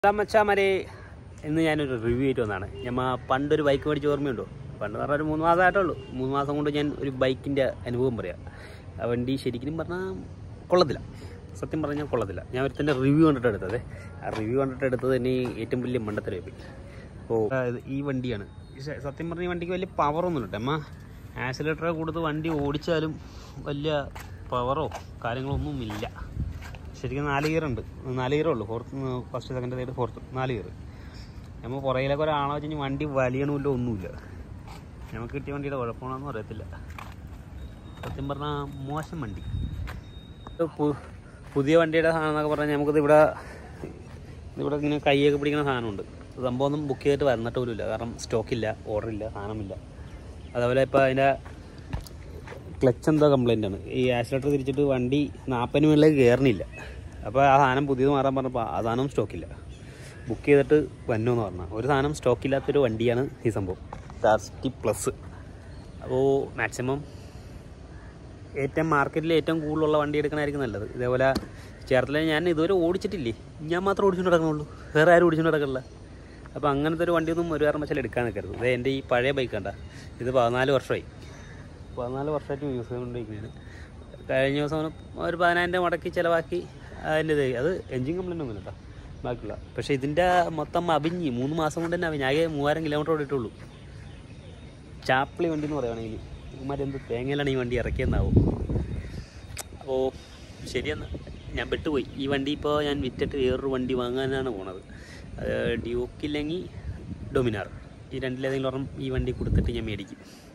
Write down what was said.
hello മച്ചാമാരെ ഇന്ന് ഞാനൊരു റിവ്യൂ ആയിട്ട് വന്നതാണ് ഞമ്മ പണ്ടൊരു ബൈക്ക് മേടിച്ച് ഓർമ്മയുണ്ടോ പണ്ട് പറഞ്ഞാൽ ഒരു മൂന്ന് മാസമായിട്ടുള്ളൂ മൂന്ന് മാസം കൊണ്ട് ഞാൻ ഒരു ബൈക്കിൻ്റെ അനുഭവം പറയാം ആ വണ്ടി ശരിക്കും പറഞ്ഞാൽ കൊള്ളത്തില്ല സത്യം പറഞ്ഞാൽ കൊള്ളത്തില്ല ഞാൻ ഒരുത്തൻ്റെ റിവ്യൂ കണ്ടിട്ട് എടുത്തത് ആ റിവ്യൂ കണ്ടിട്ട് എടുത്തത് തന്നെ ഏറ്റവും വലിയ മണ്ടത്തരമായി പോയി അപ്പോൾ ഈ വണ്ടിയാണ് ഈ സ- സത്യം പറഞ്ഞ ഈ വണ്ടിക്ക് വലിയ പവറൊന്നും ഇല്ല അമ്മ ആക്സിലേറ്ററെ കൊടുത്ത് വണ്ടി ഓടിച്ചാലും വലിയ പവറോ കാര്യങ്ങളൊന്നും ഇല്ല ശരിക്കും നാല് ഗിയർ ഉണ്ട് നാല് ഗിയറേ ഉള്ളൂ fourth first second third fourth നാല് ഗിയർ നമ്മൾ പുറകിലൊക്കെ ഒരാളെ വെച്ച് കഴിഞ്ഞാൽ വണ്ടി വലിയണമില്ല ഒന്നുമില്ല നമുക്ക് കിട്ടിയ വണ്ടിയുടെ കുഴപ്പമാണെന്ന് അറിയത്തില്ല സത്യം പറഞ്ഞാൽ മോശം വണ്ടി ഇത് പു- പുതിയ വണ്ടിയുടെ സാധനം എന്നൊക്കെ പറഞ്ഞാൽ നമുക്കിത് ഇവിടെ ഇവിടെ ഇങ്ങനെ കൈയൊക്കെ പിടിക്കുന്ന സാധനമുണ്ട് സംഭവം ഒന്നും ബുക്ക് ചെയ്തിട്ട് വന്നിട്ട് പോലും ഇല്ല കാരണം സ്റ്റോക്കില്ല ഓർഡറില്ല സാധനമില്ല അതേപോലെ ഇപ്പോൾ അതിൻ്റെ ക്ലച്ച് എന്തോ കംപ്ലൈൻ്റ് ആണ് ഈ ആക്സിലേറ്റർ തിരിച്ചിട്ട് വണ്ടി നാൽപ്പതിന് മുകളിലേക്ക് കയറണില്ല അപ്പോൾ ആ സാധനം പുതിയത് മാറാൻ പറഞ്ഞപ്പോൾ ആ സാധനം സ്റ്റോക്കില്ല ബുക്ക് ചെയ്തിട്ട് വന്നോന്ന് പറഞ്ഞാൽ ഒരു സാധനം സ്റ്റോക്കില്ലാത്തൊരു വണ്ടിയാണ് ഈ സംഭവം ടാർസ്റ്റി പ്ലസ് അപ്പോൾ മാക്സിമം ഏറ്റവും മാർക്കറ്റിൽ ഏറ്റവും കൂടുതലുള്ള വണ്ടി എടുക്കണമായിരിക്കും നല്ലത് ഇതേപോലെ ചേർത്തല ഞാൻ ഇതുവരെ ഓടിച്ചിട്ടില്ലേ ഞാൻ മാത്രം ഓടിച്ചുകൊണ്ട് നടക്കണുള്ളൂ വേറെ ആരും ഓടിച്ചുകൊണ്ട് നടക്കില്ല അപ്പോൾ അങ്ങനത്തെ ഒരു വണ്ടിയൊന്നും ഒരു കാരണം വെച്ചാൽ എടുക്കാൻ നിൽക്കരുത് ഇത് എൻ്റെ ഈ പഴയ ബൈക്ക് കണ്ട ഇത് പതിനാല് വർഷമായി പതിനാല് വർഷമായിട്ട് യൂസ് ചെയ്തുകൊണ്ടിരിക്കുന്നതാണ് കഴിഞ്ഞ ദിവസം ഒന്ന് ഒരു പതിനായിരം രൂപ മുടക്കി ചിലവാക്കി അതിൻ്റെ ഇത് അത് എൻജിൻ കംപ്ലൈൻ്റ് ഒന്നും കേട്ടോ ബാക്കിയുള്ള പക്ഷേ ഇതിൻ്റെ മൊത്തം അഭിഞ്ഞ് മൂന്ന് മാസം കൊണ്ട് തന്നെ അഭിഞ്ഞ് ആകെ മൂവായിരം കിലോമീറ്റർ ഓടിയിട്ടുള്ളൂ ചാപ്പിളി വണ്ടി എന്ന് പറയുകയാണെങ്കിൽ ഇവന്മാരെന്ത് തേങ്ങയിലാണ് ഈ വണ്ടി ഇറക്കിയെന്നാവും അപ്പോൾ ശരിയെന്ന് ഞാൻ പെട്ടുപോയി ഈ വണ്ടി ഇപ്പോൾ ഞാൻ വിറ്റിട്ട് വേറൊരു വണ്ടി വാങ്ങാനാണ് പോണത് ഡ്യൂക്കില്ലെങ്കിൽ ഡൊമിനാർ ഈ രണ്ടിലേതെങ്കിലും ഒരെണ്ണം ഈ വണ്ടി കൊടുത്തിട്ട് ഞാൻ മേടിക്കും